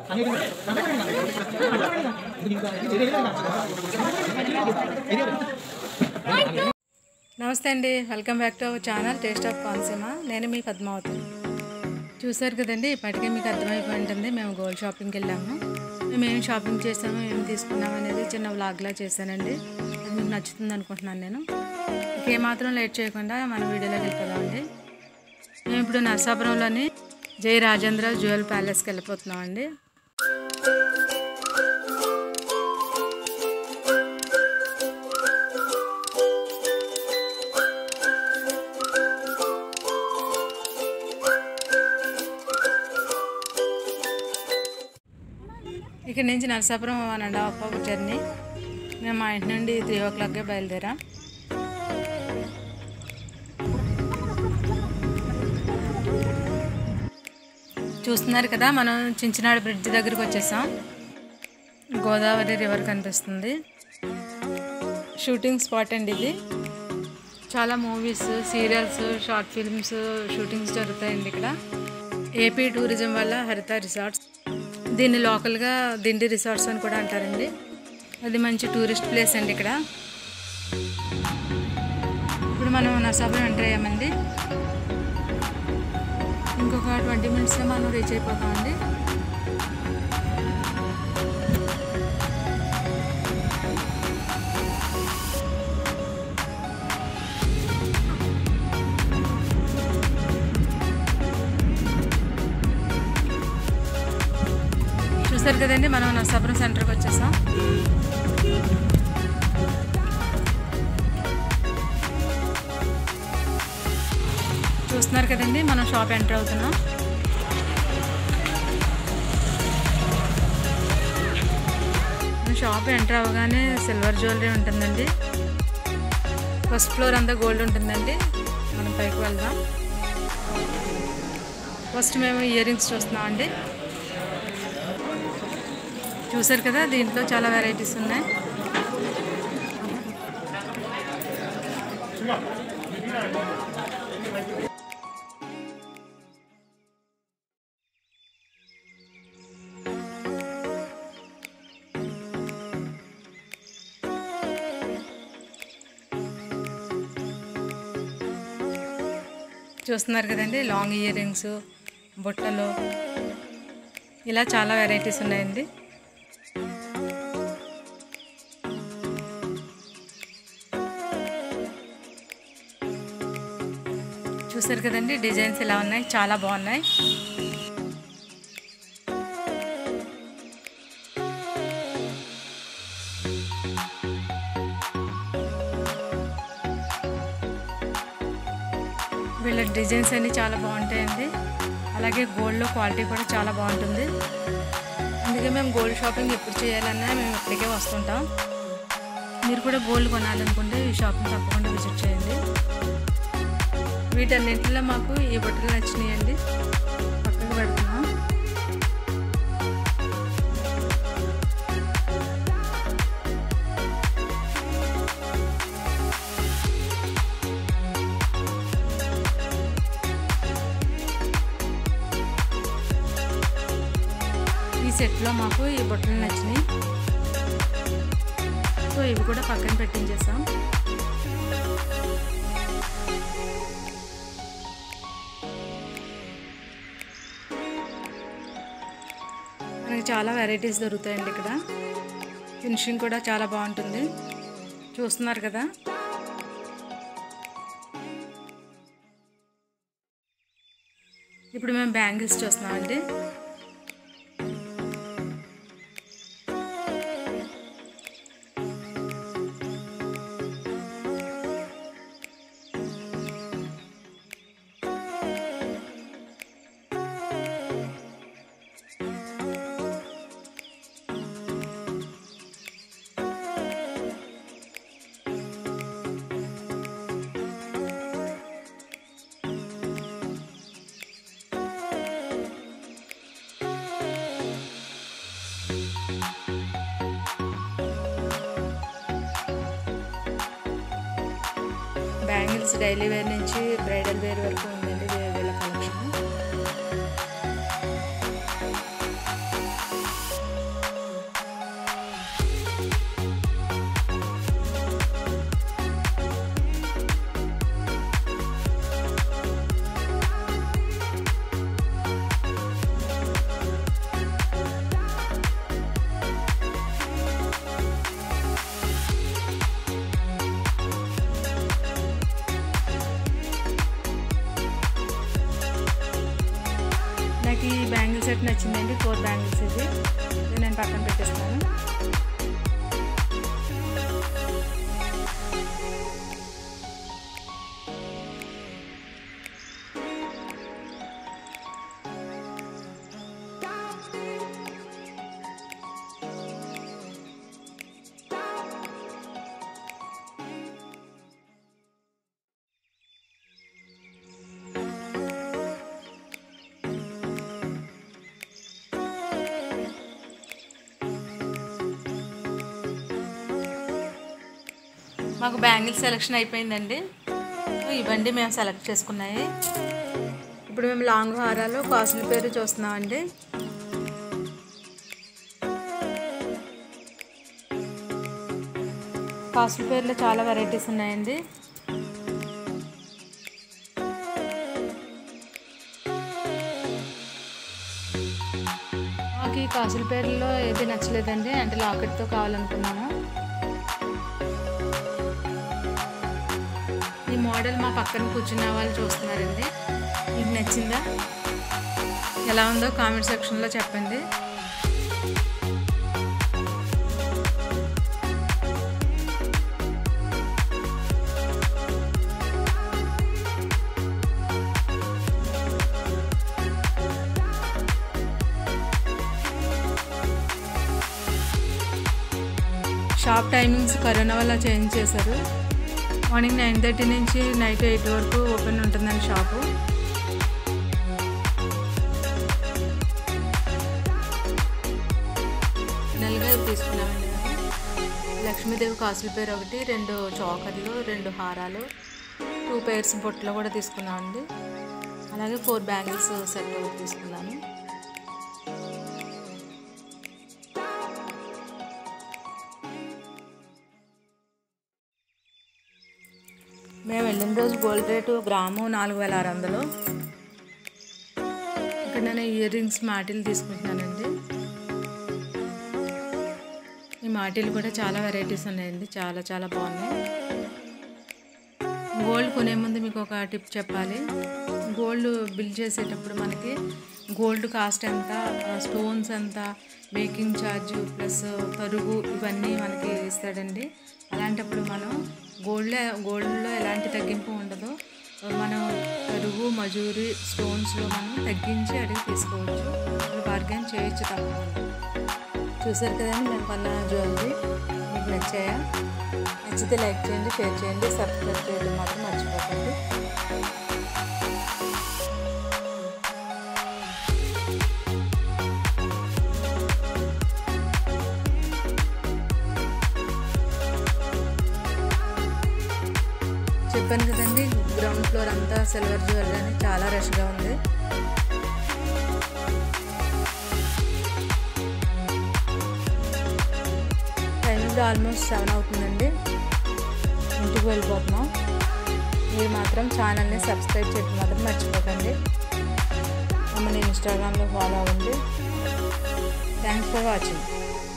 నమస్తే అండి welcome back to our channel taste of Konaseema నేను మీ పద్మావతి చూసారు కదండి ఇప్పటికే మీకు అర్థమైపోయి ఉంటుంది మేము గోల్డ్ షాపింగ్కి వెళ్ళాము మేము ఏం షాపింగ్ చేసాము ఏం తీసుకున్నాము అనేది చిన్న వ్లాగ్లా చేశానండి అది మీకు నచ్చుతుంది అనుకుంటున్నాను నేను ఇంకేమాత్రం లేట్ చేయకుండా మన వీడియోలోకి వెళ్ళిపోదామండి మేము ఇప్పుడు నరసాపురంలోని జై రాజేంద్ర జ్యువెల్ ప్యాలెస్కి వెళ్ళిపోతున్నామండి ఇక్కడ నుంచి Narasapuram one and half hour journey మేము మా ఇంటి నుండి త్రీ ఓ క్లాక్కే బయలుదేరాం చూస్తున్నారు కదా మనం చించినాడు బ్రిడ్జ్ దగ్గరికి వచ్చేసాం గోదావరి రివర్ కనిపిస్తుంది షూటింగ్ స్పాట్ అండి ఇది చాలా movies serials short films shootings జరుగుతాయండి ఇక్కడ ఏపీ టూరిజం వల్ల హరిత రిసార్ట్స్ దీన్ని లోకల్గా దిండి రిసార్ట్స్ అని కూడా అంటారండి అది మంచి టూరిస్ట్ ప్లేస్ అండి ఇక్కడ ఇప్పుడు మనం నరసాపురం ఎంటర్ అయ్యామండి ఇంకొక ట్వంటీ మినిట్స్లో మనం రీచ్ అయిపోతామండి చూసారు కదండి మనం నరసాపురం సెంటర్కి వచ్చేసాం చూస్తున్నారు కదండి మనం షాప్ ఎంటర్ అవుతున్నాం షాప్ ఎంటర్ అవ్వగానే సిల్వర్ జ్యువెలరీ ఉంటుందండి ఫస్ట్ ఫ్లోర్ అంతా గోల్డ్ ఉంటుందండి మనం పైకి వెళ్దాం ఫస్ట్ మేము ఇయర్ రింగ్స్ చూస్తున్నాం అండి చూసారు కదా దీంట్లో చాలా వెరైటీస్ ఉన్నాయి చూస్తున్నారు కదండి లాంగ్ ఇయర్ రింగ్స్ బుట్టలు ఇలా చాలా వెరైటీస్ ఉన్నాయండి చూసారు కదండి డిజైన్స్ ఇలా ఉన్నాయి చాలా బాగున్నాయి వీళ్ళ డిజైన్స్ అన్నీ చాలా బాగుంటాయండి అలాగే గోల్డ్లో క్వాలిటీ కూడా చాలా బాగుంటుంది అందుకే మేము గోల్డ్ షాపింగ్ ఎప్పుడు చేయాలన్నా మేము ఇక్కడికే వస్తుంటాం మీరు కూడా గోల్డ్ కొనాలనుకుంటే ఈ షాపింగ్ తప్పకుండా విజిట్ చేయండి వీటన్నింటిలో మాకు ఈ బట్టలు నచ్చినాయండి పక్కకు పెడుతున్నాం ఈ సెట్లో మాకు ఈ బట్టలు నచ్చినాయి సో ఇవి కూడా పక్కన పెట్టించేసాం మనకి చాలా వెరైటీస్ దొరుకుతాయండి ఇక్కడ ఫినిషింగ్ కూడా చాలా బాగుంటుంది చూస్తున్నారు కదా ఇప్పుడు మేము బ్యాంగిల్స్ చూస్తున్నామండి బ్యాంగిల్స్ డైలీ వేర్ నుంచి బ్రైడల్ వేర్ వరకు ఉందండి వే- వీళ్ళ కలెక్షన్ సెట్ నచ్చిందండి ఫోర్ బ్యాంగిల్స్ ఇది ఇది నేను పక్కన పెట్టేస్తాను మాకు బ్యాంగిల్ సెలెక్షన్ అయిపోయిందండి సో ఇవన్నీ మేము సెలెక్ట్ చేసుకున్నాయి ఇప్పుడు మేము లాంగ్ హారాలు కాసుల పేరు చూస్తున్నామండి కాసుల పేర్లో చాలా వెరైటీస్ ఉన్నాయండి మాకు ఈ కాసుల పేర్లలో ఏది నచ్చలేదండి అంటే లాకెట్తో కావాలనుకున్నాము ఈ మోడల్ మా పక్కన కూర్చున్న వాళ్ళు చూస్తున్నారండి మీకు నచ్చిందా ఎలా ఉందో కామెంట్ సెక్షన్లో చెప్పండి షాప్ టైమింగ్స్ కరోనా వల్ల చేంజ్ చేశారు మార్నింగ్ నైన్ థర్టీ నుంచి నైట్ ఎయిట్ వరకు ఓపెన్ ఉంటుందండి షాపు ఫైనల్గా ఇవి తీసుకున్నామండి మేము లక్ష్మీదేవి కాసుల పేరు ఒకటి రెండు చాకర్లు రెండు హారాలు టూ పేర్స్ బొట్లు కూడా తీసుకున్నామండి అలాగే ఫోర్ బ్యాంగిల్స్ సెట్ ఒకటి తీసుకున్నాను మేము వెళ్ళిన రోజు గోల్డ్ రేటు గ్రాము నాలుగు వేల ఆరు వందలు ఇక్కడ నేను ఇయర్ రింగ్స్ మాటిలు తీసుకుంటున్నానండి ఈ మాటిలు కూడా చాలా వెరైటీస్ ఉన్నాయండి చాలా చాలా బాగున్నాయి గోల్డ్ కొనే ముందు మీకు ఒక టిప్ చెప్పాలి గోల్డ్ బిల్ చేసేటప్పుడు మనకి గోల్డ్ కాస్ట్ ఎంత స్టోన్స్ ఎంత మేకింగ్ ఛార్జ్ ప్లస్ తరుగు ఇవన్నీ మనకి ఇస్తాడండి అలాంటప్పుడు మనం గోల్డ్ గోల్డ్లో ఎలాంటి తగ్గింపు ఉండదు మనం తరుగు మజూరి స్టోన్స్లో మనం తగ్గించి అడిగి తీసుకోవచ్చు బార్గెన్ చేయొచ్చు తప్పకుండా చూసారు కదండి మేము కొన్న జ్యువెలరీ మీకు నచ్చాయా నచ్చితే లైక్ చేయండి షేర్ చేయండి సబ్స్క్రైబ్ చేయడం మాత్రం మర్చిపోకండి చెప్పాను కదండి గ్రౌండ్ ఫ్లోర్ అంతా సిల్వర్ జ్యువెలరీ అని చాలా రష్గా ఉంది టైం ఇప్పుడు ఆల్మోస్ట్ సెవెన్ అవుతుందండి ఇంటికి వెళ్ళిపోతున్నాం మీరు మాత్రం ఛానల్ని సబ్స్క్రైబ్ చేయడం మాత్రం మర్చిపోకండి మమ్మల్ని ఇన్స్టాగ్రామ్లో ఫాలో అవ్వండి థ్యాంక్స్ ఫర్ వాచింగ్